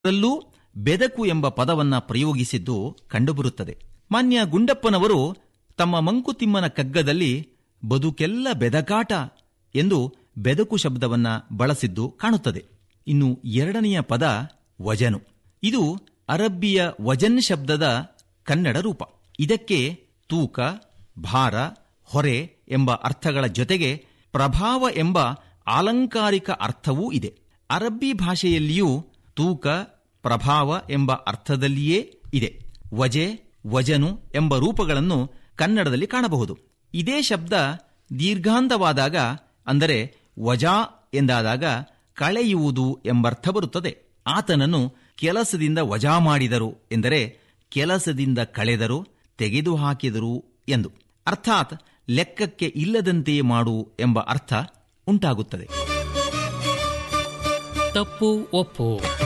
ರಲ್ಲೂ ಬೆದಕು ಎಂಬ ಪದವನ್ನ ಪ್ರಯೋಗಿಸಿದ್ದು ಕಂಡುಬರುತ್ತದೆ ಮಾನ್ಯ ಗುಂಡಪ್ಪನವರು ತಮ್ಮ ಮಂಕುತಿಮ್ಮನ ಕಗ್ಗದಲ್ಲಿ ಬದುಕೆಲ್ಲ ಬೆದಕಾಟ ಎಂದು ಬೆದಕು ಶಬ್ದವನ್ನ ಬಳಸಿದ್ದು ಕಾಣುತ್ತದೆ ಇನ್ನು ಎರಡನೆಯ ಪದ ವಜನು ಇದು ಅರಬ್ಬಿಯ ವಜನ್ ಶಬ್ದದ ಕನ್ನಡ ರೂಪ ಇದಕ್ಕೆ ತೂಕ ಭಾರ ಹೊರೆ ಎಂಬ ಅರ್ಥಗಳ ಜೊತೆಗೆ ಪ್ರಭಾವ ಎಂಬ ಆಲಂಕಾರಿಕ ಅರ್ಥವೂ ಇದೆ ಅರಬ್ಬಿ ಭಾಷೆಯಲ್ಲಿಯೂ ತೂಕ ಪ್ರಭಾವ ಎಂಬ ಅರ್ಥದಲ್ಲಿಯೇ ಇದೆ ವಜೆ ವಜನು ಎಂಬ ರೂಪಗಳನ್ನು ಕನ್ನಡದಲ್ಲಿ ಕಾಣಬಹುದು ಇದೇ ಶಬ್ದ ದೀರ್ಘಾಂತವಾದಾಗ ಅಂದರೆ ವಜಾ ಎಂದಾದಾಗ ಕಳೆಯುವುದು ಎಂಬರ್ಥ ಬರುತ್ತದೆ ಆತನನ್ನು ಕೆಲಸದಿಂದ ವಜಾ ಮಾಡಿದರು ಎಂದರೆ ಕೆಲಸದಿಂದ ಕಳೆದರು ತೆಗೆದುಹಾಕಿದರು ಎಂದು ಅರ್ಥಾತ್ ಲೆಕ್ಕಕ್ಕೆ ಇಲ್ಲದಂತೆ ಮಾಡು ಎಂಬ ಅರ್ಥ ಉಂಟಾಗುತ್ತದೆ ತಪ್ಪು ಒಪ್ಪು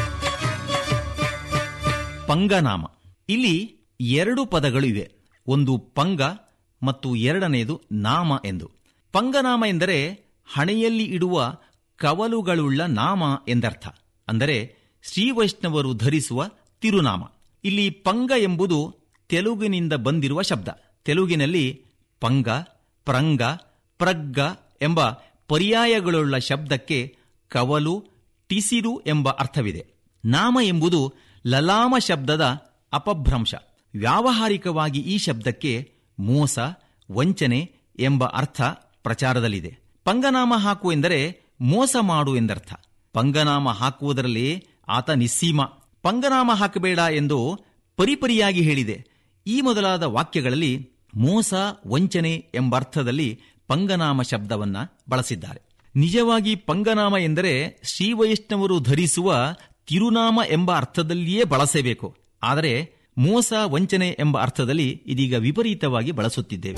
ಪಂಗನಾಮ ಇಲ್ಲಿ ಎರಡು ಪದಗಳು ಇವೆ ಒಂದು ಪಂಗ ಮತ್ತು ಎರಡನೆಯದು ನಾಮ ಎಂದು ಪಂಗನಾಮ ಎಂದರೆ ಹಣೆಯಲ್ಲಿ ಇಡುವ ಕವಲುಗಳುಳ್ಳ ನಾಮ ಎಂದರ್ಥ ಅಂದರೆ ಶ್ರೀವೈಷ್ಣವರು ಧರಿಸುವ ತಿರುನಾಮ ಇಲ್ಲಿ ಪಂಗ ಎಂಬುದು ತೆಲುಗಿನಿಂದ ಬಂದಿರುವ ಶಬ್ದ ತೆಲುಗಿನಲ್ಲಿ ಪಂಗ ಪ್ರಂಗ ಪ್ರಗ್ಗ ಎಂಬ ಪರ್ಯಾಯಗಳುಳ್ಳ ಶಬ್ದಕ್ಕೆ ಕವಲು ಟಿಸಿರು ಎಂಬ ಅರ್ಥವಿದೆ ನಾಮ ಎಂಬುದು ಲಲಾಮ ಶಬ್ದದ ಅಪಭ್ರಂಶ ವ್ಯಾವಹಾರಿಕವಾಗಿ ಈ ಶಬ್ದಕ್ಕೆ ಮೋಸ ವಂಚನೆ ಎಂಬ ಅರ್ಥ ಪ್ರಚಾರದಲ್ಲಿದೆ ಪಂಗನಾಮ ಹಾಕು ಎಂದರೆ ಮೋಸ ಮಾಡು ಎಂದರ್ಥ ಪಂಗನಾಮ ಹಾಕುವುದರಲ್ಲಿ ಆತ ನಿಸ್ಸೀಮ ಪಂಗನಾಮ ಹಾಕಬೇಡ ಎಂದು ಪರಿಪರಿಯಾಗಿ ಹೇಳಿದೆ ಈ ಮೊದಲಾದ ವಾಕ್ಯಗಳಲ್ಲಿ ಮೋಸ ವಂಚನೆ ಎಂಬ ಅರ್ಥದಲ್ಲಿ ಪಂಗನಾಮ ಶಬ್ದವನ್ನ ಬಳಸಿದ್ದಾರೆ ನಿಜವಾಗಿ ಪಂಗನಾಮ ಎಂದರೆ ಶ್ರೀವೈಷ್ಣವರು ಧರಿಸುವ ತಿರುನಾಮ ಎಂಬ ಅರ್ಥದಲ್ಲಿಯೇ ಬಳಸಬೇಕು ಆದರೆ ಮೋಸ ವಂಚನೆ ಎಂಬ ಅರ್ಥದಲ್ಲಿ ಇದೀಗ ವಿಪರೀತವಾಗಿ ಬಳಸುತ್ತಿದ್ದೇವೆ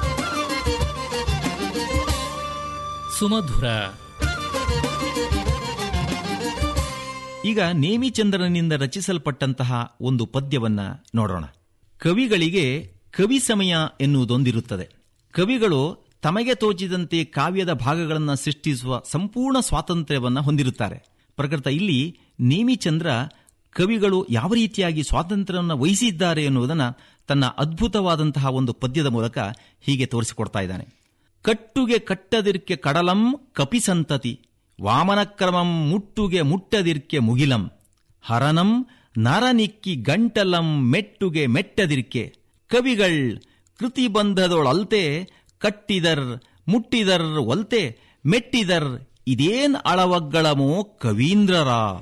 ಸುಮಧುರ ಈಗ ನೇಮಿಚಂದ್ರನಿಂದ ರಚಿಸಲ್ಪಟ್ಟಂತಹ ಒಂದು ಪದ್ಯವನ್ನ ನೋಡೋಣ ಕವಿಗಳಿಗೆ ಕವಿ ಸಮಯ ಎನ್ನುವುದೊಂದಿರುತ್ತದೆ ಕವಿಗಳು ತಮಗೆ ತೋಚಿದಂತೆ ಕಾವ್ಯದ ಭಾಗಗಳನ್ನು ಸೃಷ್ಟಿಸುವ ಸಂಪೂರ್ಣ ಸ್ವಾತಂತ್ರ್ಯವನ್ನು ಹೊಂದಿರುತ್ತಾರೆ ಪ್ರಕೃತ ಇಲ್ಲಿ ನೇಮಿಚಂದ್ರ ಕವಿಗಳು ಯಾವ ರೀತಿಯಾಗಿ ಸ್ವಾತಂತ್ರ್ಯವನ್ನು ವಹಿಸಿದ್ದಾರೆ ಎನ್ನುವುದನ್ನು ತನ್ನ ಅದ್ಭುತವಾದಂತಹ ಒಂದು ಪದ್ಯದ ಮೂಲಕ ಹೀಗೆ ತೋರಿಸಿಕೊಡ್ತಾ ಇದ್ದಾನೆ ಕಟ್ಟುಗೆ ಕಟ್ಟದಿರ್ಕೆ ಕಡಲಂ ಕಪಿಸಂತತಿ ವಾಮನಕ್ರಮಂ ಮುಟ್ಟುಗೆ ಮುಟ್ಟದಿರ್ಕೆ ಮುಗಿಲಂ ಹರನಂ ನರನಿಕ್ಕಿ ಗಂಟಲಂ ಮೆಟ್ಟುಗೆ ಮೆಟ್ಟದಿರ್ಕೆ ಕವಿಗಳ್ ಕೃತಿ ಬಂಧದೊಳಲ್ತೆ ಕಟ್ಟಿದರ್ ಮುಟ್ಟಿದರ್ ಒಲ್ತೆ ಮೆಟ್ಟಿದರ್ ಇದೇನ್ ಅಳವಗ್ಗಳಮೋ ಕವೀಂದ್ರರ